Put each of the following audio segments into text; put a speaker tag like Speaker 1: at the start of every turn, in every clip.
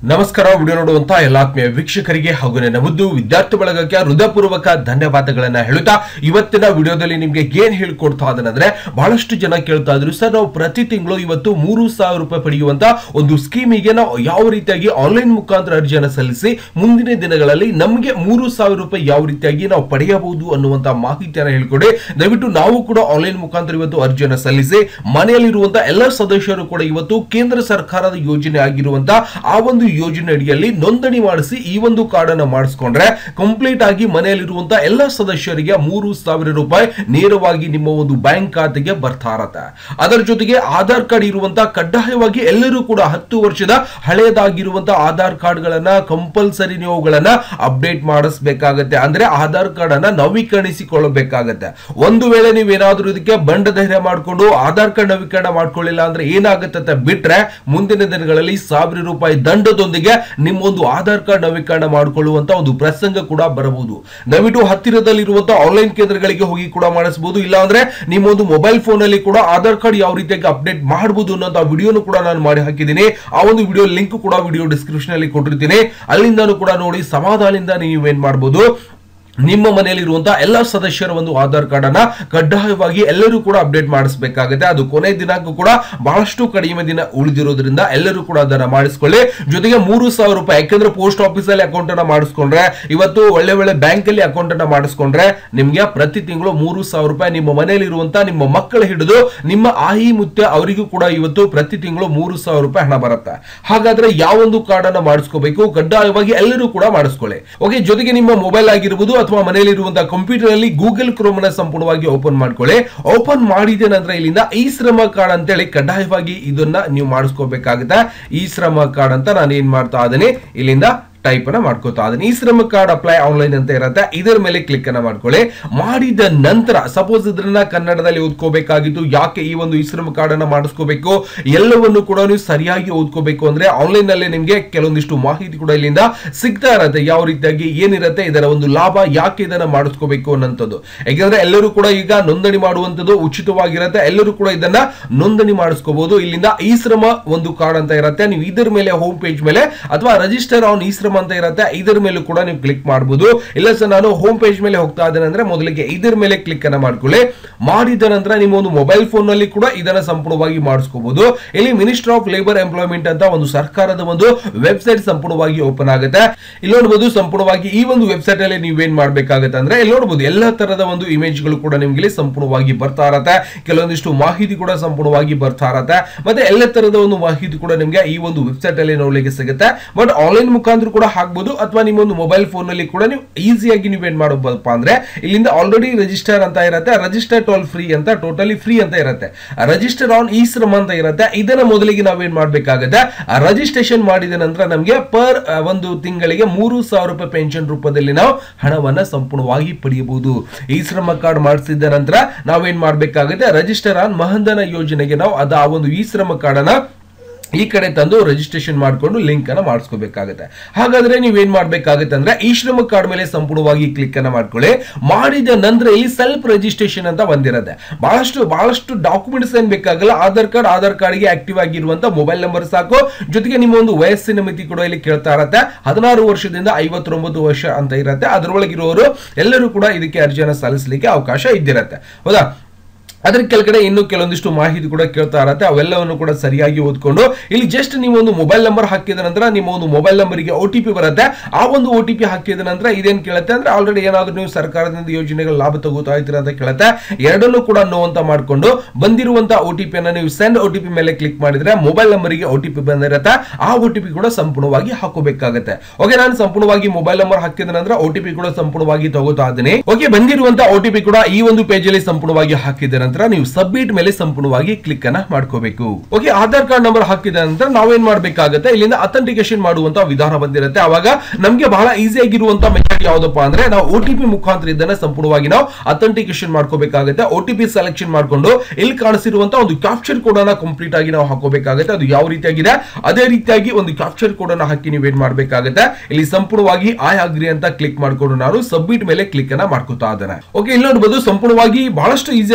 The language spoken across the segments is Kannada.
Speaker 1: ನಮಸ್ಕಾರ ವಿಡಿಯೋ ನೋಡುವಂತ ಎಲ್ಲ ಆತ್ಮೀಯ ವೀಕ್ಷಕರಿಗೆ ಹಾಗೂ ನನ್ನ ಮುದ್ದು ವಿದ್ಯಾರ್ಥಿ ಬಳಗಕ್ಕೆ ಹೃದಯಪೂರ್ವಕ ಧನ್ಯವಾದಗಳನ್ನ ಹೇಳುತ್ತಾ ಇವತ್ತಿನ ವಿಡಿಯೋದಲ್ಲಿ ನಿಮ್ಗೆ ಏನ್ ಹೇಳ್ಕೊಡ್ತಾ ಅದನಂದ್ರೆ ಬಹಳಷ್ಟು ಜನ ಕೇಳ್ತಾ ಇದ್ರು ಸರ್ ನಾವು ಪ್ರತಿ ತಿಂಗಳು ಇವತ್ತು ಮೂರು ಸಾವಿರ ರೂಪಾಯಿ ಪಡೆಯುವಂತ ಒಂದು ಸ್ಕೀಮಿಗೆ ನಾವು ಯಾವ ರೀತಿಯಾಗಿ ಆನ್ಲೈನ್ ಮುಖಾಂತರ ಅರ್ಜಿಯನ್ನು ಸಲ್ಲಿಸಿ ಮುಂದಿನ ದಿನಗಳಲ್ಲಿ ನಮಗೆ ಮೂರು ಸಾವಿರ ರೂಪಾಯಿ ಯಾವ ರೀತಿಯಾಗಿ ನಾವು ಪಡೆಯಬಹುದು ಅನ್ನುವಂತ ಮಾಹಿತಿಯನ್ನು ಹೇಳ್ಕೊಡಿ ದಯವಿಟ್ಟು ನಾವು ಕೂಡ ಆನ್ಲೈನ್ ಮುಖಾಂತರ ಇವತ್ತು ಅರ್ಜಿಯನ್ನು ಸಲ್ಲಿಸಿ ಮನೆಯಲ್ಲಿರುವಂತಹ ಎಲ್ಲ ಸದಸ್ಯರು ಕೂಡ ಇವತ್ತು ಕೇಂದ್ರ ಸರ್ಕಾರದ ಯೋಜನೆ ಆಗಿರುವಂತ ಆ ಒಂದು ಯೋಜನೆ ಅಡಿಯಲ್ಲಿ ನೋಂದಣಿ ಮಾಡಿಸಿ ಈ ಒಂದು ಕಾರ್ಡ್ ಅನ್ನು ಮಾಡಿಸ್ಕೊಂಡ್ರೆ ಕಂಪ್ಲೀಟ್ ಆಗಿ ಮನೆಯಲ್ಲಿರುವಂತಹ ಎಲ್ಲ ಸದಸ್ಯರಿಗೆ ಮೂರು ಸಾವಿರ ರೂಪಾಯಿ ನೇರವಾಗಿ ನಿಮ್ಮ ಒಂದು ಬ್ಯಾಂಕ್ ಖಾತೆಗೆ ಬರ್ತಾ ಇರತ್ತೆ ಅದರ ಜೊತೆಗೆ ಆಧಾರ್ ಕಾರ್ಡ್ ಇರುವಂತಹ ಕಡ್ಡಾಯವಾಗಿ ಎಲ್ಲರೂ ಕೂಡ ಹತ್ತು ವರ್ಷದ ಹಳೆಯದಾಗಿರುವಂತಹ ಆಧಾರ್ ಕಾರ್ಡ್ ಗಳನ್ನ ಕಂಪಲ್ಸರಿ ನೀವು ಅವುಗಳನ್ನ ಅಪ್ಡೇಟ್ ಮಾಡಿಸ್ಬೇಕಾಗತ್ತೆ ಅಂದ್ರೆ ಆಧಾರ್ ಕಾರ್ಡ್ ಅನ್ನ ನವೀಕರಿಸಿಕೊಳ್ಳಬೇಕಾಗತ್ತೆ ಒಂದು ವೇಳೆ ನೀವೇನಾದ್ರೂ ಇದಕ್ಕೆ ಬಂಡ ಧೈರ್ಯ ಮಾಡಿಕೊಂಡು ಆಧಾರ್ ಕಾರ್ಡ್ ನವೀಕರಣ ಮಾಡ್ಕೊಳ್ಳಿಲ್ಲ ಅಂದ್ರೆ ಏನಾಗುತ್ತೆ ಅಂತ ಬಿಟ್ರೆ ಮುಂದಿನ ದಿನಗಳಲ್ಲಿ ಸಾವಿರ ರೂಪಾಯಿ ದಂಡದೊಂದಿಗೆ ನಿಮ್ಮೊಂದು ಆಧಾರ್ ಕಾರ್ಡ್ ನವೀಕರಣ ಮಾಡಿಕೊಳ್ಳುವಂತ ಒಂದು ಪ್ರಸಂಗ ಕೂಡ ಬರಬಹುದು ದಯವಿಟ್ಟು ಹತ್ತಿರದಲ್ಲಿರುವಂತಹ ಆನ್ಲೈನ್ ಕೇಂದ್ರಗಳಿಗೆ ಹೋಗಿ ಕೂಡ ಮಾಡಿಸಬಹುದು ಇಲ್ಲ ಅಂದ್ರೆ ನಿಮ್ಮೊಂದು ಮೊಬೈಲ್ ಫೋನ್ ಅಲ್ಲಿ ಕೂಡ ಆಧಾರ್ ಕಾರ್ಡ್ ಯಾವ ರೀತಿಯಾಗಿ ಅಪ್ಡೇಟ್ ಮಾಡಬಹುದು ಅನ್ನೋ ವಿಡಿಯೋನು ಕೂಡ ನಾನು ಮಾಡಿ ಹಾಕಿದ್ದೀನಿ ಆ ಒಂದು ವಿಡಿಯೋ ಲಿಂಕ್ ಕೂಡ ವಿಡಿಯೋ ಡಿಸ್ಕ್ರಿಪ್ಷನ್ ಅಲ್ಲಿ ಕೊಟ್ಟಿರ್ತೀನಿ ಅಲ್ಲಿಂದನೂ ಕೂಡ ನೋಡಿ ಸಮಾಧಾನದಿಂದ ನೀವು ಏನ್ ಮಾಡಬಹುದು ನಿಮ್ಮ ಮನೆಯಲ್ಲಿರುವಂತಹ ಎಲ್ಲ ಸದಸ್ಯರ ಒಂದು ಆಧಾರ್ ಕಾರ್ಡ್ ಅನ್ನ ಕಡ್ಡಾಯವಾಗಿ ಎಲ್ಲರೂ ಕೂಡ ಅಪ್ಡೇಟ್ ಮಾಡಿಸಬೇಕಾಗುತ್ತೆ ಅದು ಕೊನೆ ದಿನಾಂಕ ಕೂಡ ಬಹಳಷ್ಟು ಕಡಿಮೆ ದಿನ ಉಳಿದಿರೋದ್ರಿಂದ ಎಲ್ಲರೂ ಕೂಡ ಅದನ್ನ ಮಾಡಿಸ್ಕೊಳ್ಳಿ ಜೊತೆಗೆ ಮೂರು ಸಾವಿರ ರೂಪಾಯಿ ಯಾಕಂದ್ರೆ ಪೋಸ್ಟ್ ಆಫೀಸ್ ಅಲ್ಲಿ ಅಕೌಂಟ್ ಅನ್ನ ಮಾಡಿಸ್ಕೊಂಡ್ರೆ ಇವತ್ತು ಒಳ್ಳೆ ಒಳ್ಳೆ ಬ್ಯಾಂಕ್ ಅಲ್ಲಿ ಅಕೌಂಟ್ ಅನ್ನ ಮಾಡಿಸ್ಕೊಂಡ್ರೆ ನಿಮ್ಗೆ ಪ್ರತಿ ತಿಂಗಳು ಮೂರು ಸಾವಿರ ರೂಪಾಯಿ ನಿಮ್ಮ ಮನೆಯಲ್ಲಿರುವಂತಹ ನಿಮ್ಮ ಮಕ್ಕಳು ಹಿಡಿದು ನಿಮ್ಮ ಆಯಿ ಮುತ್ಯ ಅವರಿಗೂ ಕೂಡ ಇವತ್ತು ಪ್ರತಿ ತಿಂಗಳು ಮೂರು ಸಾವಿರ ರೂಪಾಯಿ ಹಣ ಬರುತ್ತೆ ಹಾಗಾದ್ರೆ ಯಾವೊಂದು ಕಾರ್ಡ್ ಅನ್ನ ಮಾಡಿಸ್ಕೋಬೇಕು ಕಡ್ಡಾಯವಾಗಿ ಎಲ್ಲರೂ ಕೂಡ ಮಾಡಿಸ್ಕೊಳ್ಳಿ ಓಕೆ ಜೊತೆಗೆ ನಿಮ್ಮ ಮೊಬೈಲ್ ಆಗಿರ್ಬೋದು ಅಥವಾ ಮನೆಯಲ್ಲಿರುವಂತಹ ಕಂಪ್ಯೂಟರ್ ಅಲ್ಲಿ ಗೂಗಲ್ ಕ್ರೋಮ್ ಅನ್ನ ಸಂಪೂರ್ಣವಾಗಿ ಓಪನ್ ಮಾಡ್ಕೊಳ್ಳಿ ಓಪನ್ ಮಾಡಿದ ನಂತರ ಇಲ್ಲಿಂದ ಈ ಶ್ರಮ ಕಾರ್ಡ್ ಅಂತೇಳಿ ಕಡ್ಡಾಯವಾಗಿ ಇದನ್ನ ನೀವು ಮಾಡಿಸ್ಕೋಬೇಕಾಗುತ್ತೆ ಈ ಶ್ರಮ ಕಾರ್ಡ್ ಅಂತ ನಾನು ಏನ್ ಮಾಡ್ತಾ ಇದ್ದೀನಿ ಇಲ್ಲಿಂದ ಟೈಪ್ ಅನ್ನ ಮಾಡ್ಕೋತಾ ಅದನ್ನ ಈ ಶ್ರಮ ಕಾರ್ಡ್ ಅಪ್ಲೈ ಆನ್ಲೈನ್ ಅಂತ ಇರುತ್ತೆ ಇದರ ಮೇಲೆ ಕ್ಲಿಕ್ ಅನ್ನ ಮಾಡ್ಕೊಳ್ಳಿ ಮಾಡಿದ ನಂತರ ಸಪೋಸ್ ಇದನ್ನ ಕನ್ನಡದಲ್ಲಿ ಓದ್ಕೋಬೇಕಾಗಿತ್ತು ಯಾಕೆ ಈ ಒಂದು ಈ ಶ್ರಮ ಕಾರ್ಡ್ ಅನ್ನ ಮಾಡಿಸ್ಕೋಬೇಕು ಎಲ್ಲವನ್ನು ಕೂಡ ನೀವು ಸರಿಯಾಗಿ ಓದ್ಕೋಬೇಕು ಅಂದ್ರೆ ಆನ್ಲೈನ್ ನಲ್ಲಿ ನಿಮ್ಗೆ ಕೆಲವೊಂದಿಷ್ಟು ಮಾಹಿತಿ ಕೂಡ ಇಲ್ಲಿಂದ ಸಿಗ್ತಾ ಇರತ್ತೆ ಯಾವ ರೀತಿಯಾಗಿ ಏನಿರುತ್ತೆ ಇದರ ಒಂದು ಲಾಭ ಯಾಕೆ ಇದನ್ನ ಮಾಡಿಸ್ಕೋಬೇಕು ಅನ್ನೋಂಥದ್ದು ಯಾಕಂದ್ರೆ ಎಲ್ಲರೂ ಕೂಡ ಈಗ ನೋಂದಣಿ ಮಾಡುವಂತದ್ದು ಉಚಿತವಾಗಿರುತ್ತೆ ಎಲ್ಲರೂ ಕೂಡ ಇದನ್ನ ನೋಂದಣಿ ಮಾಡಿಸ್ಕೋಬಹುದು ಇಲ್ಲಿಂದ ಈ ಶ್ರಮ ಒಂದು ಕಾರ್ಡ್ ಅಂತ ಇರುತ್ತೆ ನೀವು ಇದರ ಮೇಲೆ ಹೋಮ್ ಪೇಜ್ ಮೇಲೆ ಅಥವಾ ರಿಜಿಸ್ಟರ್ ಆನ್ ಈ ಶ್ರಮ ಅಂತ ಇರುತ್ತೆ ಇದರ ಮೇಲೂ ಕೂಡ ನೀವು ಕ್ಲಿಕ್ ಮಾಡಬಹುದು ಇಲ್ಲ ಸರ್ ನಾನು ಹೋಮ್ ಪೇಜ್ ಮೇಲೆ ಹೋಗ್ತಾ ಇದ್ದೇನೆ ಅಂದ್ರೆ ಮೊದಲಿಗೆ ಇದರ ಮೇಲೆ ಕ್ಲಿಕ್ ಅನ್ನ ಮಾಡ್ಕೊಳ್ಳಿ ಮಾಡಿದ ನಂತರ ನಿಮ್ಮ ಒಂದು ಮೊಬೈಲ್ ಫೋನ್ ನಲ್ಲಿ ಕೂಡ ಇದನ್ನ ಸಂಪೂರ್ಣವಾಗಿ ಮಾಡಿಸ್ಕೋಬಹುದು ಇಲ್ಲಿ ಮಿನಿಸ್ಟರ್ ಆಫ್ ಲೇಬರ್ ಎಂಪ್ಲಾಯ್ಮೆಂಟ್ ಅಂತ ಒಂದು ಸರ್ಕಾರದ ಒಂದು ವೆಬ್ಸೈಟ್ ಸಂಪೂರ್ಣವಾಗಿ ಓಪನ್ ಆಗುತ್ತೆ ಇಲ್ಲಿ ನೋಡಬಹುದು ಸಂಪೂರ್ಣವಾಗಿ ಈ ಒಂದು ವೆಬ್ಸೈಟ್ ಅಲ್ಲಿ ನೀವೇನ್ ಮಾಡ್ಬೇಕಾಗತ್ತೆ ಅಂದ್ರೆ ಇಲ್ಲಿ ನೋಡಬಹುದು ಎಲ್ಲಾ ತರದ ಒಂದು ಇಮೇಜ್ ಗಳು ಕೂಡ ನಿಮ್ಗೆ ಇಲ್ಲಿ ಸಂಪೂರ್ಣವಾಗಿ ಬರ್ತಾ ಇರತ್ತೆ ಕೆಲವೊಂದಿಷ್ಟು ಮಾಹಿತಿ ಕೂಡ ಸಂಪೂರ್ಣವಾಗಿ ಬರ್ತಾ ಇರತ್ತೆ ಮತ್ತೆ ಎಲ್ಲ ತರದ ಒಂದು ಮಾಹಿತಿ ಕೂಡ ನಿಮ್ಗೆ ಈ ಒಂದು ವೆಬ್ಸೈಟ್ ಅಲ್ಲಿ ನೋಡ್ಲಿಕ್ಕೆ ಸಿಗುತ್ತೆ ಬಟ್ ಆನ್ಲೈನ್ ಮುಖಾಂತರ ಕೂಡ ಹಾಕ್ಬೋದು ಅಥವಾ ನಿಮ್ಮ ಒಂದು ಮೊಬೈಲ್ ಫೋನ್ ನಲ್ಲಿ ಕೂಡ ನೀವು ಈಸಿಯಾಗಿ ನೀವು ಏನ್ ಮಾಡಬಹುದಪ್ಪ ಅಂದ್ರೆ ಇಲ್ಲಿಂದ ಆಲ್ರೆಡಿ ರಿಜಿಸ್ಟರ್ ಅಂತ ಇರುತ್ತೆ ರಿಜಿಸ್ಟರ್ ಟೋಲ್ ಫ್ರೀ ಅಂತ ಟೋಟಲಿ ಫ್ರೀ ಅಂತ ಇರುತ್ತೆ ರಿಜಿಸ್ಟರ್ ಆನ್ ಈ ಶ್ರಮ ಅಂತ ಇರುತ್ತೆ ಇದನ್ನ ಮೊದಲಿಗೆ ನಾವೇನ್ ಮಾಡ್ಬೇಕಾಗುತ್ತೆ ರಿಜಿಸ್ಟ್ರೇಷನ್ ಮಾಡಿದ ನಂತರ ನಮಗೆ ಪರ್ ಒಂದು ತಿಂಗಳಿಗೆ ಮೂರು ಸಾವಿರ ರೂಪಾಯಿ ಪೆನ್ಷನ್ ರೂಪದಲ್ಲಿ ನಾವು ಹಣವನ್ನ ಸಂಪೂರ್ಣವಾಗಿ ಪಡೆಯಬಹುದು ಈ ಶ್ರಮ ಕಾರ್ಡ್ ಮಾಡಿಸಿದ ನಂತರ ನಾವೇನ್ ಮಾಡ್ಬೇಕಾಗುತ್ತೆ ರಿಜಿಸ್ಟರ್ ಆನ್ ಮಹಂದನ ಯೋಜನೆಗೆ ನಾವು ಅದ ಆ ಒಂದು ಈ ಶ್ರಮ ಕಾರ್ಡ್ ಅನ್ನ ಈ ಕಡೆ ತಂದು ರಿಜಿಸ್ಟ್ರೇಷನ್ ಮಾಡಿಕೊಂಡು ಲಿಂಕ್ ಅನ್ನ ಮಾಡಿಸ್ಕೋಬೇಕಾಗುತ್ತೆ ಹಾಗಾದ್ರೆ ನೀವೇನ್ ಮಾಡ್ಬೇಕಾಗುತ್ತೆ ಅಂದ್ರೆ ಈ ಶ್ರಮ ಕಾರ್ಡ್ ಮೇಲೆ ಸಂಪೂರ್ಣವಾಗಿ ಕ್ಲಿಕ್ ಅನ್ನ ಮಾಡ್ಕೊಳ್ಳಿ ಮಾಡಿದ ನಂತರ ಇಲ್ಲಿ ಸೆಲ್ಫ್ ರಿಜಿಸ್ಟ್ರೇಷನ್ ಅಂತ ಬಂದಿರುತ್ತೆ ಬಹಳಷ್ಟು ಬಹಳಷ್ಟು ಡಾಕ್ಯುಮೆಂಟ್ಸ್ ಏನ್ ಬೇಕಾಗಲ್ಲ ಆಧಾರ್ ಕಾರ್ಡ್ ಆಧಾರ್ ಕಾರ್ಡ್ಗೆ ಆಕ್ಟಿವ್ ಆಗಿರುವಂತ ಮೊಬೈಲ್ ನಂಬರ್ ಸಾಕು ಜೊತೆಗೆ ನಿಮ್ಮ ಒಂದು ವಯಸ್ಸಿನ ಮಿತಿ ಕೂಡ ಇಲ್ಲಿ ಕೇಳ್ತಾ ಇರತ್ತೆ ಹದಿನಾರು ವರ್ಷದಿಂದ ಐವತ್ತೊಂಬತ್ತು ವರ್ಷ ಅಂತ ಇರುತ್ತೆ ಅದರೊಳಗಿರುವವರು ಎಲ್ಲರೂ ಕೂಡ ಇದಕ್ಕೆ ಅರ್ಜಿಯನ್ನು ಸಲ್ಲಿಸಲಿಕ್ಕೆ ಅವಕಾಶ ಇದ್ದಿರತ್ತೆ ಹೌದಾ ಅದ್ರ ಕೆಳಗಡೆ ಇನ್ನು ಕೆಲವೊಂದಿಷ್ಟು ಮಾಹಿತಿ ಕೂಡ ಕೇಳ್ತಾ ಇರತ್ತೆ ಅವೆಲ್ಲವನ್ನು ಕೂಡ ಸರಿಯಾಗಿ ಓದ್ಕೊಂಡು ಇಲ್ಲಿ ಜಸ್ಟ್ ನೀವು ಒಂದು ಮೊಬೈಲ್ ನಂಬರ್ ಹಾಕಿದ ನಂತರ ನಿಮ್ಮ ಒಂದು ಮೊಬೈಲ್ ನಂಬರ್ಗೆ ಒ ಟಿ ಪಿ ಬರುತ್ತೆ ಆ ಒಂದು ಒ ಟಿ ಪಿ ಹಾಕಿದ ನಂತರ ಇದೇನ್ ಕೇಳುತ್ತೆ ಅಂದ್ರೆ ಆಲ್ರೆಡಿ ಏನಾದ್ರೂ ನೀವು ಸರ್ಕಾರದಿಂದ ಯೋಜನೆಗಳ ಲಾಭ ತಗೋತಾ ಇದ್ದೀರಾ ಅಂತ ಕೇಳುತ್ತೆ ಎರಡನ್ನೂ ಕೂಡ ನೋ ಅಂತ ಮಾಡ್ಕೊಂಡು ಬಂದಿರುವಂತಹ ಒ ಟಿ ಪಿ ಅನ್ನ ನೀವು ಸೆಂಡ್ ಒ ಟಿ ಪಿ ಮೇಲೆ ಕ್ಲಿಕ್ ಮಾಡಿದ್ರೆ ಮೊಬೈಲ್ ನಂಬರ್ಗೆ ಒ ಟಿ ಪಿ ಬಂದಿರುತ್ತೆ ಆ ಒ ಟಿ ಪಿ ಕೂಡ ಸಂಪೂರ್ಣವಾಗಿ ಹಾಕೋಬೇಕಾಗುತ್ತೆ ಓಕೆ ನಾನು ಸಂಪೂರ್ಣವಾಗಿ ಮೊಬೈಲ್ ನಂಬರ್ ಹಾಕಿದ ನಂತರ ಒ ಟಿ ಪಿ ಕೂಡ ಸಂಪೂರ್ಣವಾಗಿ ತಗೋತಾ ಇದ್ದೀನಿ ಓಕೆ ಬಂದಿರುವಂತಹ ಒ ಟಿ ಪಿ ಕೂಡ ಈ ಒಂದು ಪೇಜ್ ಅಲ್ಲಿ ಸಂಪೂರ್ಣವಾಗಿ ಹಾಕಿದ ನಂತರ ನೀವು ಸಬ್ಮಿಟ್ ಮೇಲೆ ಸಂಪೂರ್ಣವಾಗಿ ಕ್ಲಿಕ್ ಅನ್ನ ಮಾಡ್ಕೋಬೇಕು ಓಕೆ ಆಧಾರ್ ಕಾರ್ಡ್ ನಂಬರ್ ಹಾಕಿದ ನಂತರ ನಾವೇನ್ ಮಾಡ್ಬೇಕಾಗುತ್ತೆ ಇಲ್ಲಿಂದ ಅಥೆಂಟಿಕೇಶನ್ ಮಾಡುವಂತ ವಿಧಾನ ಬಂದಿರುತ್ತೆ ಅವಾಗ ನಮ್ಗೆ ಬಹಳ ಈಸಿ ಆಗಿರುವಂತ ಮೆಥಡ್ ಯಾವ್ದಪ್ಪ ಅಂದ್ರೆ ನಾವು ಒ ಟಿ ಪಿ ಮುಖಾಂತರ ಇದನ್ನ ಸಂಪೂರ್ಣವಾಗಿ ನಾವು ಅಥೆಂಟಿಕೇಶನ್ ಮಾಡ್ಕೋಬೇಕಾಗುತ್ತೆ ಒ ಟಿ ಪಿ ಸೆಲೆಕ್ಷನ್ ಮಾಡ್ಕೊಂಡು ಇಲ್ಲಿ ಕಾಣಿಸಿರುವಂತ ಒಂದು ಕ್ಯಾಪ್ಚರ್ ಕೋಡ್ ಅನ್ನ ಕಂಪ್ಲೀಟ್ ಆಗಿ ನಾವು ಹಾಕೋಬೇಕಾಗುತ್ತೆ ಅದು ಯಾವ ರೀತಿಯಾಗಿದೆ ಅದೇ ರೀತಿಯಾಗಿ ಒಂದು ಕ್ಯಾಪ್ಚರ್ ಕೋಡ್ ಅನ್ನ ಹಾಕಿ ನೀವು ಏನ್ ಮಾಡ್ಬೇಕಾಗುತ್ತೆ ಇಲ್ಲಿ ಸಂಪೂರ್ಣವಾಗಿ ಆಯ್ ಆಗ್ರಿ ಅಂತ ಕ್ಲಿಕ್ ಮಾಡ್ಕೊಂಡು ನಾನು ಸಬ್ಮಿಟ್ ಮೇಲೆ ಕ್ಲಿಕ್ ಅನ್ನ ಮಾಡ್ಕೋತಾ ಇದ್ದೇನೆ ಓಕೆ ಇಲ್ಲಿ ನೋಡಬಹುದು ಸಂಪೂರ್ಣವಾಗಿ ಬಹಳಷ್ಟು ಈಸಿ ಆಗಿದೆ ಯಾಕಂದ್ರೆ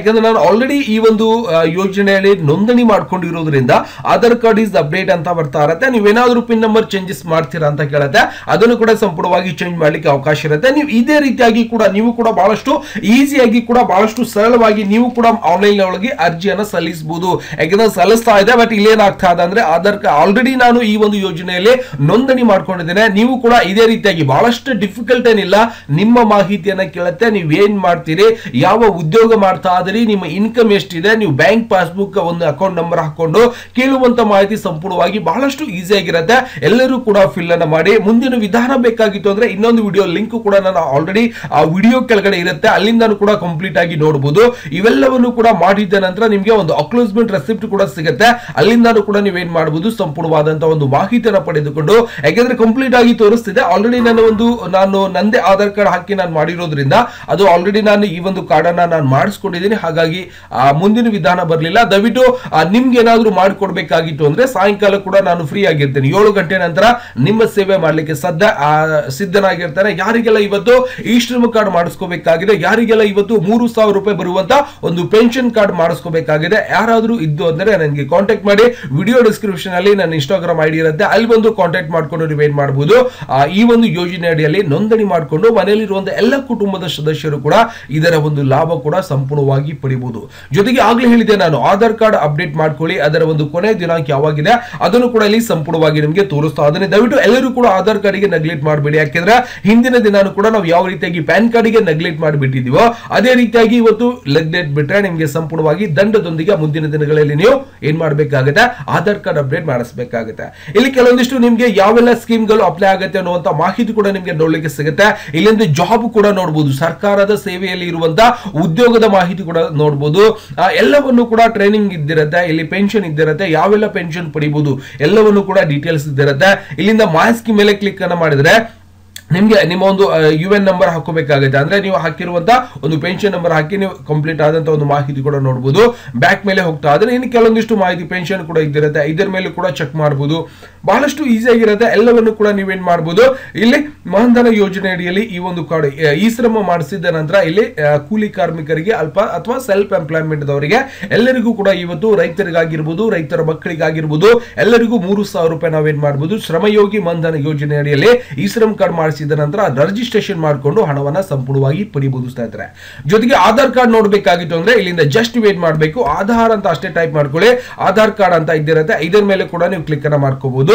Speaker 1: ಯಾಕಂದ್ರೆ ನಾನು ಆಲ್ರೆಡಿ ಈ ಒಂದು ಆ, ಯೋಜನೆಯಲ್ಲಿ ನೋಂದಣಿ ಮಾಡ್ಕೊಂಡಿರೋದ್ರಿಂದ ಆಧಾರ್ ಕಾರ್ಡ್ ಇಸ್ ಅಪ್ಡೇಟ್ ಅಂತ ಬರ್ತಾ ಇರತ್ತೆ ನೀವೇನಾದ್ರೂ ಪಿನ್ ನಂಬರ್ ಚೇಂಜಸ್ ಮಾಡ್ತೀರಾ ಅಂತ ಕೇಳುತ್ತೆ ಅದನ್ನು ಕೂಡ ಸಂಪೂರ್ಣವಾಗಿ ಚೇಂಜ್ ಮಾಡ್ಲಿಕ್ಕೆ ಅವಕಾಶ ಇರುತ್ತೆ ನೀವು ಇದೇ ರೀತಿಯಾಗಿ ಕೂಡ ನೀವು ಕೂಡ ಬಹಳಷ್ಟು ಈಸಿಯಾಗಿ ಕೂಡ ಬಹಳಷ್ಟು ಸರಳವಾಗಿ ನೀವು ಕೂಡ ಆನ್ಲೈನ್ ಒಳಗೆ ಅರ್ಜಿಯನ್ನ ಸಲ್ಲಿಸಬಹುದು ಯಾಕಂದ್ರೆ ಸಲ್ಲಿಸ್ತಾ ಇದೆ ಬಟ್ ಇಲ್ಲೇನಾಗ್ತಾ ಇದೆ ಅಂದ್ರೆ ಆಧಾರ್ ಕಾರ್ಡ್ ಆಲ್ರೆಡಿ ನಾನು ಈ ಒಂದು ಯೋಜನೆಯಲ್ಲಿ ನೋಂದಣಿ ಮಾಡ್ಕೊಂಡಿದ್ದೇನೆ ನೀವು ಕೂಡ ಇದೇ ರೀತಿಯಾಗಿ ಬಹಳಷ್ಟು ಡಿಫಿಕಲ್ಟ್ ಏನಿಲ್ಲ ನಿಮ್ಮ ಮಾಹಿತಿಯನ್ನ ಕೇಳುತ್ತೆ ನೀವು ಏನ್ ಮಾಡ್ತೀರಿ ಯಾವ ಉದ್ಯೋಗ ಮಾಡ್ತಾ ಇದ್ರಿ ನಿಮ್ಮ ಇನ್ಕಮ್ ಎಷ್ಟಿದೆ ನೀವು ಬ್ಯಾಂಕ್ ಪಾಸ್ಬುಕ್ ಒಂದು ಅಕೌಂಟ್ ನಂಬರ್ ಹಾಕೊಂಡು ಕೇಳುವಂತ ಮಾಹಿತಿ ಸಂಪೂರ್ಣವಾಗಿ ಬಹಳಷ್ಟು ಈಸಿ ಆಗಿರುತ್ತೆ ಎಲ್ಲರೂ ಕೂಡ ಫಿಲ್ ಅನ್ನ ಮಾಡಿ ಮುಂದಿನ ವಿಧಾನ ಬೇಕಾಗಿತ್ತು ಅಂದ್ರೆ ಇನ್ನೊಂದು ವಿಡಿಯೋ ಲಿಂಕ್ ಕೂಡ ನಾನು ಆಲ್ರೆಡಿ ಆ ವಿಡಿಯೋ ಕೆಳಗಡೆ ಇರುತ್ತೆ ಅಲ್ಲಿಂದ ಕೂಡ ಕಂಪ್ಲೀಟ್ ಆಗಿ ನೋಡಬಹುದು ಇವೆಲ್ಲವನ್ನು ಕೂಡ ಮಾಡಿದ ನಂತರ ನಿಮಗೆ ಒಂದು ಅಕ್ಲೋಸ್ಮೆಂಟ್ ರೆಸಿಪ್ಟ್ ಕೂಡ ಸಿಗುತ್ತೆ ಅಲ್ಲಿಂದಾನು ಕೂಡ ನೀವೇನ್ ಮಾಡಬಹುದು ಸಂಪೂರ್ಣವಾದಂತಹ ಒಂದು ಮಾಹಿತಿಯನ್ನು ಪಡೆದುಕೊಂಡು ಯಾಕೆಂದ್ರೆ ಕಂಪ್ಲೀಟ್ ಆಗಿ ತೋರಿಸ್ತಿದೆ ಆಲ್ರೆಡಿ ನಾನು ಒಂದು ನಾನು ನಂದೇ ಆಧಾರ್ ಕಾರ್ಡ್ ಹಾಕಿ ನಾನು ಮಾಡಿರೋದ್ರಿಂದ ಅದು ಆಲ್ರೆಡಿ ನಾನು ಈ ಒಂದು ಕಾರ್ಡ್ ಅನ್ನ ನಾನು ಮಾಡಿಸ್ಕೊಂಡಿದ್ದೀನಿ ಹಾಗಾಗಿ ಆ ಮುಂದಿನ ವಿಧಾನ ಬರಲಿಲ್ಲ ದಯವಿಟ್ಟು ಆ, ನಿಮ್ಗೆ ಏನಾದ್ರೂ ಮಾಡಿಕೊಡ್ಬೇಕಾಗಿತ್ತು ಅಂದ್ರೆ ಸಾಯಂಕಾಲ ಕೂಡ ನಾನು ಫ್ರೀ ಆಗಿರ್ತೇನೆ ಏಳು ಗಂಟೆ ನಂತರ ನಿಮ್ಮ ಸೇವೆ ಮಾಡ್ಲಿಕ್ಕೆ ಸದ್ದ ಆ, ಸಿದ್ಧನಾಗಿರ್ತಾನೆ ಯಾರಿಗೆಲ್ಲ ಇವತ್ತು ಈ ಶ್ರಮ ಕಾರ್ಡ್ ಮಾಡಿಸ್ಕೋಬೇಕಾಗಿದೆ ಯಾರಿಗೆಲ್ಲ ಇವತ್ತು ಮೂರು ಸಾವಿರ ರೂಪಾಯಿ ಬರುವಂತ ಒಂದು ಪೆನ್ಷನ್ ಕಾರ್ಡ್ ಮಾಡಿಸ್ಕೋಬೇಕಾಗಿದೆ ಯಾರಾದ್ರೂ ಇದ್ದು ಅಂದ್ರೆ ನನಗೆ ಕಾಂಟ್ಯಾಕ್ಟ್ ಮಾಡಿ ವಿಡಿಯೋ ಡಿಸ್ಕ್ರಿಪ್ಷನ್ ಅಲ್ಲಿ ನನ್ನ ಇನ್ಸ್ಟಾಗ್ರಾಮ್ ಐಡಿ ಇರುತ್ತೆ ಅಲ್ಲಿ ಬಂದು ಕಾಂಟ್ಯಾಕ್ಟ್ ಮಾಡ್ಕೊಂಡು ನೀವು ಏನ್ ಮಾಡಬಹುದು ಈ ಒಂದು ಯೋಜನೆ ಅಡಿಯಲ್ಲಿ ನೋಂದಣಿ ಮಾಡಿಕೊಂಡು ಮನೆಯಲ್ಲಿರುವಂತಹ ಎಲ್ಲ ಕುಟುಂಬದ ಸದಸ್ಯರು ಕೂಡ ಇದರ ಒಂದು ಲಾಭ ಕೂಡ ಸಂಪೂರ್ಣವಾಗಿ ಪಡಿಬಹುದು ಜೊತೆಗೆ ಆಗ್ಲೇ ಹೇಳಿದೆ ನಾನು ಆಧಾರ್ ಕಾರ್ಡ್ ಅಪ್ಡೇಟ್ ಮಾಡ್ಕೊಳ್ಳಿ ಅದರ ಒಂದು ಕೊನೆ ದಿನಾಂಕ ಯಾವಾಗಿದೆ ಅದನ್ನು ಕೂಡ ಇಲ್ಲಿ ಸಂಪೂರ್ಣವಾಗಿ ನಿಮಗೆ ತೋರಿಸ್ತಾ ಅದನ್ನೇ ದಯವಿಟ್ಟು ಎಲ್ಲರೂ ಕೂಡ ಆಧಾರ್ ಕಾರ್ಡ್ಗೆ ನೆಗ್ಲೆಕ್ಟ್ ಮಾಡಬೇಡಿ ಯಾಕೆಂದ್ರೆ ಹಿಂದಿನ ದಿನಾನು ಕೂಡ ನಾವು ಯಾವ ರೀತಿಯಾಗಿ ಪ್ಯಾನ್ ಕಾರ್ಡ್ಗೆ ನೆಗ್ಲೆಕ್ಟ್ ಮಾಡಿಬಿಟ್ಟಿದೀವೋ ಅದೇ ರೀತಿಯಾಗಿ ಇವತ್ತು ನೆಗ್ಲೆಕ್ಟ್ ಬಿಟ್ರೆ ನಿಮಗೆ ಸಂಪೂರ್ಣವಾಗಿ ದಂಡದೊಂದಿಗೆ ಮುಂದಿನ ದಿನಗಳಲ್ಲಿ ನೀವು ಏನ್ ಮಾಡಬೇಕಾಗುತ್ತೆ ಆಧಾರ್ ಕಾರ್ಡ್ ಅಪ್ಡೇಟ್ ಮಾಡಿಸಬೇಕಾಗುತ್ತೆ ಇಲ್ಲಿ ಕೆಲವೊಂದಿಷ್ಟು ನಿಮಗೆ ಯಾವೆಲ್ಲ ಸ್ಕೀಮ್ಗಳು ಅಪ್ಲೈ ಆಗುತ್ತೆ ಅನ್ನುವಂತ ಮಾಹಿತಿ ಕೂಡ ನಿಮಗೆ ನೋಡ್ಲಿಕ್ಕೆ ಸಿಗುತ್ತೆ ಇಲ್ಲಿಂದ ಜಾಬ್ ಕೂಡ ನೋಡಬಹುದು ಸರ್ಕಾರದ ಸೇವೆಯಲ್ಲಿ ಇರುವಂತ ಉದ್ಯೋಗದ ಮಾಹಿತಿ ಕೂಡ ನೋಡಬಹುದು ಆ, ಎಲ್ಲವನ್ನು ಕೂಡ ಟ್ರೈನಿಂಗ್ ಇದ್ದಿರುತ್ತೆ ಇಲ್ಲಿ ಪೆನ್ಷನ್ ಇದ್ದಿರುತ್ತೆ ಯಾವೆಲ್ಲ ಪೆನ್ಷನ್ ಪಡಿಬಹುದು ಎಲ್ಲವನ್ನು ಕೂಡ ಡೀಟೇಲ್ಸ್ ಇದ್ದಿರುತ್ತೆ ಇಲ್ಲಿಂದ ಮಾಸ್ ಸ್ಕೀಮ್ ಮೇಲೆ ಕ್ಲಿಕ್ ಅನ್ನ ಮಾಡಿದ್ರೆ ನಿಮ್ಗೆ ನಿಮ್ಮ ಒಂದು ಯು ಎನ್ ನಂಬರ್ ಹಾಕೋಬೇಕಾಗುತ್ತೆ ಅಂದ್ರೆ ನೀವು ಹಾಕಿರುವಂತ ಒಂದು ಪೆನ್ಷನ್ ನಂಬರ್ ಹಾಕಿ ನೀವು ಕಂಪ್ಲೀಟ್ ಆದಂತ ಒಂದು ಮಾಹಿತಿ ಕೂಡ ನೋಡಬಹುದು ಬ್ಯಾಕ್ ಮೇಲೆ ಹೋಗ್ತಾ ಆದ್ರೆ ಇನ್ನು ಕೆಲವೊಂದಿಷ್ಟು ಮಾಹಿತಿ ಪೆನ್ಷನ್ ಕೂಡ ಇದ್ದಿರುತ್ತೆ ಇದರ ಮೇಲೆ ಕೂಡ ಚೆಕ್ ಮಾಡಬಹುದು ಬಹಳಷ್ಟು ಈಸಿ ಆಗಿರುತ್ತೆ ಎಲ್ಲವನ್ನು ಕೂಡ ನೀವೇನ್ ಮಾಡಬಹುದು ಇಲ್ಲಿ ಮಾನಧನ ಯೋಜನೆ ಅಡಿಯಲ್ಲಿ ಈ ಒಂದು ಕಾರ್ಡ್ ಈ ಶ್ರಮ ಮಾಡಿಸಿದ ನಂತರ ಇಲ್ಲಿ ಆ, ಕೂಲಿ ಕಾರ್ಮಿಕರಿಗೆ ಅಲ್ಪ ಅಥವಾ ಸೆಲ್ಫ್ ಎಂಪ್ಲಾಯ್ಮೆಂಟ್ ದವರಿಗೆ ಎಲ್ಲರಿಗೂ ಕೂಡ ಇವತ್ತು ರೈತರಿಗಾಗಿರ್ಬೋದು ರೈತರ ಮಕ್ಕಳಿಗಾಗಿರ್ಬೋದು ಎಲ್ಲರಿಗೂ ಮೂರು ಸಾವಿರ ರೂಪಾಯಿ ನಾವೇನ್ ಮಾಡಬಹುದು ಶ್ರಮಯೋಗಿ ಮಾನಧನ ಯೋಜನೆ ಅಡಿಯಲ್ಲಿ ಈ ಶ್ರಮ್ ಕಾರ್ಡ್ ಮಾಡಿಸಿದ ನಂತರ ರಿಜಿಸ್ಟ್ರೇಷನ್ ಮಾಡಿಕೊಂಡು ಹಣವನ್ನ ಸಂಪೂರ್ಣವಾಗಿ ಪಡಿಬಹುದು ಸ್ನೇಹಿತರೆ ಜೊತೆಗೆ ಆಧಾರ್ ಕಾರ್ಡ್ ನೋಡ್ಬೇಕಾಗಿತ್ತು ಅಂದ್ರೆ ಇಲ್ಲಿಂದ ಜಸ್ಟ್ ವೇಟ್ ಮಾಡಬೇಕು ಆಧಾರ್ ಅಂತ ಅಷ್ಟೇ ಟೈಪ್ ಮಾಡ್ಕೊಳ್ಳಿ ಆಧಾರ್ ಕಾರ್ಡ್ ಅಂತ ಇದ್ದಿರತ್ತೆ ಇದರ ಮೇಲೆ ಕೂಡ ನೀವು ಕ್ಲಿಕ್ ಅನ್ನ ಮಾಡ್ಕೋಬಹುದು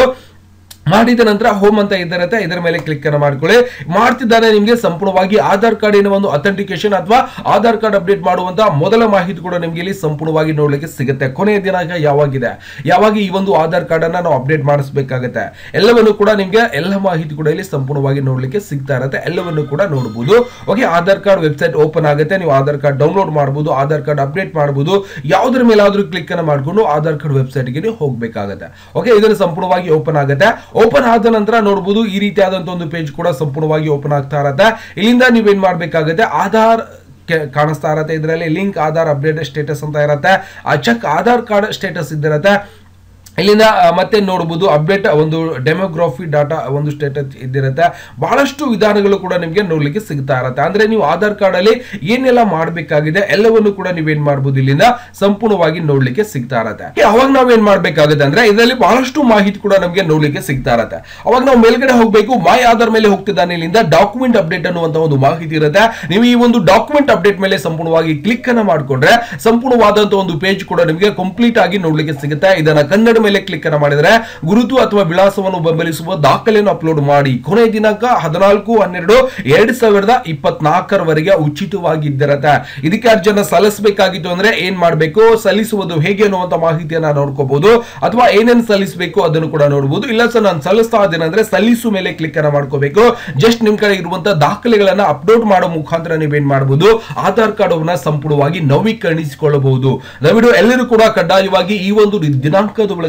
Speaker 1: ಮಾಡಿದ ನಂತರ ಹೋಮ್ ಅಂತ ಇದ್ದಿರುತ್ತೆ ಇದರ ಮೇಲೆ ಕ್ಲಿಕ್ ಅನ್ನ ಮಾಡ್ಕೊಳ್ಳಿ ಮಾಡ್ತಿದ್ದಾನೆ ನಿಮಗೆ ಸಂಪೂರ್ಣವಾಗಿ ಆಧಾರ್ ಕಾರ್ಡಿನ ಒಂದು ಅಥೆಂಟಿಕೇಶನ್ ಅಥವಾ ಆಧಾರ್ ಕಾರ್ಡ್ ಅಪ್ಡೇಟ್ ಮಾಡುವಂತ ಮೊದಲ ಮಾಹಿತಿ ಕೂಡ ನಿಮಗೆ ಇಲ್ಲಿ ಸಂಪೂರ್ಣವಾಗಿ ನೋಡ್ಲಿಕ್ಕೆ ಸಿಗುತ್ತೆ ಕೊನೆಯ ದಿನಾಂಕ ಯಾವಾಗಿದೆ ಯಾವಾಗ ಈ ಒಂದು ಆಧಾರ್ ಕಾರ್ಡ್ ಅನ್ನ ನಾವು ಅಪ್ಡೇಟ್ ಮಾಡಿಸಬೇಕಾಗುತ್ತೆ ಎಲ್ಲವನ್ನು ಕೂಡ ನಿಮಗೆ ಎಲ್ಲ ಮಾಹಿತಿ ಕೂಡ ಇಲ್ಲಿ ಸಂಪೂರ್ಣವಾಗಿ ನೋಡ್ಲಿಕ್ಕೆ ಸಿಗ್ತಾ ಇರುತ್ತೆ ಎಲ್ಲವನ್ನು ಕೂಡ ನೋಡಬಹುದು okay Aadhaar card website open ಆಗುತ್ತೆ ನೀವು ಆಧಾರ್ ಕಾರ್ಡ್ ಡೌನ್ಲೋಡ್ ಮಾಡಬಹುದು ಆಧಾರ್ ಕಾರ್ಡ್ ಅಪ್ಡೇಟ್ ಮಾಡಬಹುದು ಯಾವುದ್ರ ಮೇಲಾದ್ರೂ ಕ್ಲಿಕ್ ಅನ್ನ ಮಾಡ್ಕೊಂಡು ಆಧಾರ್ ಕಾರ್ಡ್ ವೆಬ್ಸೈಟ್ ಗೆ ನೀವು ಹೋಗ್ಬೇಕಾಗುತ್ತೆ ಓಕೆ ಇದನ್ನು ಸಂಪೂರ್ಣವಾಗಿ ಓಪನ್ ಆಗುತ್ತೆ ಓಪನ್ ಆದ ನಂತರ ನೋಡಬಹುದು ಈ ರೀತಿಯಾದಂತ ಒಂದು ಪೇಜ್ ಕೂಡ ಸಂಪೂರ್ಣವಾಗಿ ಓಪನ್ ಆಗ್ತಾ ಇರತ್ತೆ ಇಲ್ಲಿಂದ ನೀವೇನ್ ಮಾಡ್ಬೇಕಾಗುತ್ತೆ ಆಧಾರ್ ಕೆ- ಕಾಣಿಸ್ತಾ ಇರತ್ತೆ ಇದರಲ್ಲಿ ಲಿಂಕ್ ಆಧಾರ್ ಅಪ್ಡೇಟ್ ಸ್ಟೇಟಸ್ ಅಂತ ಇರತ್ತೆ ಆ ಚೆಕ್ ಆಧಾರ್ ಕಾರ್ಡ್ ಸ್ಟೇಟಸ್ ಇದ್ದಿರತ್ತೆ ಇಲ್ಲಿಂದ ಆ, ಮತ್ತೆ ನೋಡಬಹುದು ಅಪ್ಡೇಟ್ ಒಂದು ಡೆಮೋಗ್ರಫಿ ಡಾಟಾ ಒಂದು ಸ್ಟೇಟಸ್ ಇದ್ದಿರುತ್ತೆ ಬಹಳಷ್ಟು ವಿಧಾನಗಳು ಕೂಡ ನಿಮಗೆ ನೋಡ್ಲಿಕ್ಕೆ ಸಿಗ್ತಾ ಇರುತ್ತೆ ಅಂದ್ರೆ ನೀವು ಆಧಾರ್ ಕಾರ್ಡ್ ಅಲ್ಲಿ ಏನೆಲ್ಲ ಮಾಡಬೇಕಾಗಿದೆ ಎಲ್ಲವನ್ನು ಕೂಡ ನೀವೇನ್ ಮಾಡಬಹುದು ಇಲ್ಲಿಂದ ಸಂಪೂರ್ಣವಾಗಿ ನೋಡ್ಲಿಕ್ಕೆ ಸಿಗ್ತಾ ಇರತ್ತೆ Okay, ಅವಾಗ ನಾವೇನ್ ಮಾಡ್ಬೇಕಾಗುತ್ತೆ ಅಂದ್ರೆ ಇದರಲ್ಲಿ ಬಹಳಷ್ಟು ಮಾಹಿತಿ ಕೂಡ ನಮಗೆ ನೋಡ್ಲಿಕ್ಕೆ ಸಿಗ್ತಾ ಇರತ್ತೆ ಅವಾಗ ನಾವು ಮೇಲ್ಗಡೆ ಹೋಗ್ಬೇಕು ಮೈ ಆಧಾರ್ ಮೇಲೆ ಹೋಗ್ತಿದ್ದಾನೆ ಇಲ್ಲಿಂದ ಡಾಕ್ಯುಮೆಂಟ್ ಅಪ್ಡೇಟ್ ಅನ್ನುವಂತ ಒಂದು ಮಾಹಿತಿ ಇರುತ್ತೆ ನೀವು ಈ ಒಂದು ಡಾಕ್ಯುಮೆಂಟ್ ಅಪ್ಡೇಟ್ ಮೇಲೆ ಸಂಪೂರ್ಣವಾಗಿ ಕ್ಲಿಕ್ ಅನ್ನ ಮಾಡ್ಕೊಂಡ್ರೆ ಸಂಪೂರ್ಣವಾದಂತ ಒಂದು ಪೇಜ್ ಕೂಡ ನಿಮಗೆ ಕಂಪ್ಲೀಟ್ ಆಗಿ ನೋಡ್ಲಿಕ್ಕೆ ಸಿಗುತ್ತೆ ಇದನ್ನ ಕನ್ನಡ ಮೇಲೆ ಕ್ಲಿಕ್ ಅನ್ನ ಮಾಡಿದ್ರೆ ಗುರುತು ಅಥವಾ ವಿಳಾಸವನ್ನು ಬೆಂಬಲಿಸುವ ದಾಖಲೆಯನ್ನು ಅಪ್ಲೋಡ್ ಮಾಡಿ ಕೊನೆ ದಿನಾಂಕ ಹದಿನಾಲ್ಕು ಹನ್ನೆರಡು ಎರಡ್ ಸಾವಿರದ ಇಪ್ಪತ್ನಾಲ್ಕರವರೆಗೆ ಉಚಿತವಾಗಿದ್ದಿರತ್ತೆ ಇದಕ್ಕೆ ಅರ್ಜಿಯನ್ನ ಸಲ್ಲಿಸಬೇಕಾಗಿತ್ತು ಅಂದ್ರೆ ಏನ್ ಮಾಡಬೇಕು ಸಲ್ಲಿಸುವುದು ಹೇಗೆ ಅನ್ನುವಂತ ಮಾಹಿತಿಯನ್ನ ನೋಡ್ಕೋಬಹುದು ಅಥವಾ ಏನೇನ್ ಸಲ್ಲಿಸಬೇಕು ಅದನ್ನು ಕೂಡ ನೋಡಬಹುದು ಇಲ್ಲ ಸರ್ ನಾನು ಸಲ್ಲಿಸ್ತಾ ಇದ್ದೇನೆ ಅಂದ್ರೆ ಸಲ್ಲಿಸು ಮೇಲೆ ಕ್ಲಿಕ್ ಅನ್ನ ಮಾಡ್ಕೋಬೇಕು ಜಸ್ಟ್ ನಿಮ್ ಕಡೆ ಇರುವಂತಹ ದಾಖಲೆಗಳನ್ನ ಅಪ್ಲೋಡ್ ಮಾಡೋ ಮುಖಾಂತರ ನೀವೇನ್ ಮಾಡಬಹುದು ಆಧಾರ್ ಕಾರ್ಡ್ ಅವನ್ನ ಸಂಪೂರ್ಣವಾಗಿ ನವೀಕರಣಿಸಿಕೊಳ್ಳಬಹುದು ದಯವಿಟ್ಟು ಎಲ್ಲರೂ ಕೂಡ ಕಡ್ಡಾಯವಾಗಿ ಈ ಒಂದು ದಿನಾಂಕದ ಒಳಗಡೆ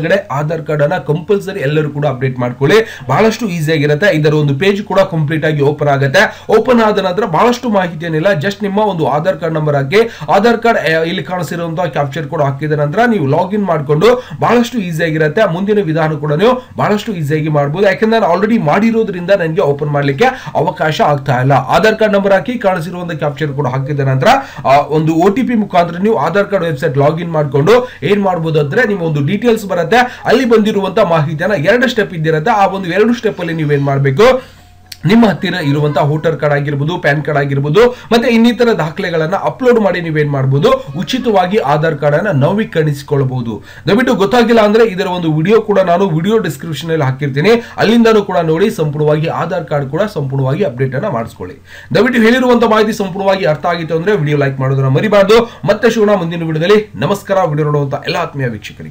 Speaker 1: ಒಳಗಡೆ ಆಧಾರ್ ಕಾರ್ಡ್ ಅನ್ನ ಕಂಪಲ್ಸರಿ ಎಲ್ಲರೂ ಕೂಡ ಅಪ್ಡೇಟ್ ಮಾಡ್ಕೊಳ್ಳಿ ಬಹಳಷ್ಟು ಈಸಿ ಆಗಿರುತ್ತೆ ಇದರ ಒಂದು ಪೇಜ್ ಕೂಡ ಕಂಪ್ಲೀಟ್ ಆಗಿ ಓಪನ್ ಆಗುತ್ತೆ ಓಪನ್ ಆದ ನಂತರ ಬಹಳಷ್ಟು ಮಾಹಿತಿ ಏನಿಲ್ಲ ಜಸ್ಟ್ ನಿಮ್ಮ ಒಂದು ಆಧಾರ್ ಕಾರ್ಡ್ ನಂಬರ್ ಹಾಕಿ ಆಧಾರ್ ಕಾರ್ಡ್ ಇಲ್ಲಿ ಕಾಣಿಸಿರುವಂತಹ ಕ್ಯಾಪ್ಚರ್ ಕೋಡ್ ಹಾಕಿದ ನಂತರ ನೀವು ಲಾಗಿನ್ ಮಾಡಿಕೊಂಡು ಬಹಳಷ್ಟು ಈಸಿ ಆಗಿರುತ್ತೆ ಮುಂದಿನ ವಿಧಾನ ಕೂಡ ನೀವು ಬಹಳಷ್ಟು ಈಸಿಯಾಗಿ ಮಾಡಬಹುದು ಯಾಕಂದ್ರೆ ನಾನು ಆಲ್ರೆಡಿ ಮಾಡಿರೋದ್ರಿಂದ ನನಗೆ ಓಪನ್ ಮಾಡ್ಲಿಕ್ಕೆ ಅವಕಾಶ ಆಗ್ತಾ ಇಲ್ಲ ಆಧಾರ್ ಕಾರ್ಡ್ ನಂಬರ್ ಹಾಕಿ ಕಾಣಿಸಿರುವಂತಹ ಕ್ಯಾಪ್ಚರ್ ಕೋಡ್ ಹಾಕಿದ ನಂತರ ಆ, ಒಂದು ಒ ಟಿ ಪಿ ಮುಖಾಂತರ ನೀವು ಆಧಾರ್ ಕಾರ್ಡ್ ವೆಬ್ಸೈಟ್ ಲಾಗಿನ್ ಮಾಡಿಕೊಂಡು ಏನ್ ಮಾಡಬಹುದು ಅಂದ್ರೆ ನಿಮ್ಮ ಒಂದು ಡೀಟೇಲ್ಸ್ ಬರುತ್ತೆ ಅಲ್ಲಿ ಬಂದಿರುವಂತಹ ಮಾಹಿತಿಯನ್ನ ಎರಡು ಸ್ಟೆಪ್ ಇದ್ದಿರುತ್ತೆ ಆ ಒಂದು ಎರಡು ಸ್ಟೆಪ್ ಅಲ್ಲಿ ನೀವೇನ್ ಮಾಡಬೇಕು ನಿಮ್ಮ ಹತ್ತಿರ ಇರುವಂತಹ ವೋಟರ್ ಕಾರ್ಡ್ ಆಗಿರ್ಬೋದು ಪ್ಯಾನ್ ಕಾರ್ಡ್ ಆಗಿರ್ಬೋದು ಮತ್ತೆ ಇನ್ನಿತರ ದಾಖಲೆಗಳನ್ನ ಅಪ್ಲೋಡ್ ಮಾಡಿ ನೀವೇನ್ ಮಾಡಬಹುದು ಉಚಿತವಾಗಿ ಆಧಾರ್ ಕಾರ್ಡ್ ಅನ್ನ ನವೀಕರಿಸಿಕೊಳ್ಳಬಹುದು ದಯವಿಟ್ಟು ಗೊತ್ತಾಗಿಲ್ಲ ಅಂದ್ರೆ ಇದರ ಒಂದು ವಿಡಿಯೋ ಕೂಡ ನಾನು ವಿಡಿಯೋ ಡಿಸ್ಕ್ರಿಪ್ಷನ್ ಅಲ್ಲಿ ಹಾಕಿರ್ತೀನಿ ಅಲ್ಲಿಂದನೂ ಕೂಡ ನೋಡಿ ಸಂಪೂರ್ಣವಾಗಿ ಆಧಾರ್ ಕಾರ್ಡ್ ಕೂಡ ಸಂಪೂರ್ಣವಾಗಿ ಅಪ್ಡೇಟ್ ಅನ್ನ ಮಾಡಿಸ್ಕೊಳ್ಳಿ ದಯವಿಟ್ಟು ಹೇಳಿರುವಂತ ಮಾಹಿತಿ ಸಂಪೂರ್ಣವಾಗಿ ಅರ್ಥ ಆಗಿತ್ತು ಅಂದ್ರೆ ವಿಡಿಯೋ ಲೈಕ್ ಮಾಡೋದನ್ನ ಮರಿಬಾರ್ದು ಮತ್ತೆ ಶಿವನ ಮುಂದಿನ ವಿಡಿಯೋದಲ್ಲಿ ನಮಸ್ಕಾರ ವಿಡಿಯೋ ನೋಡುವಂತ ಎಲ್ಲ ಆತ್ಮೀಯ ವೀಕ್ಷಕರಿಗೆ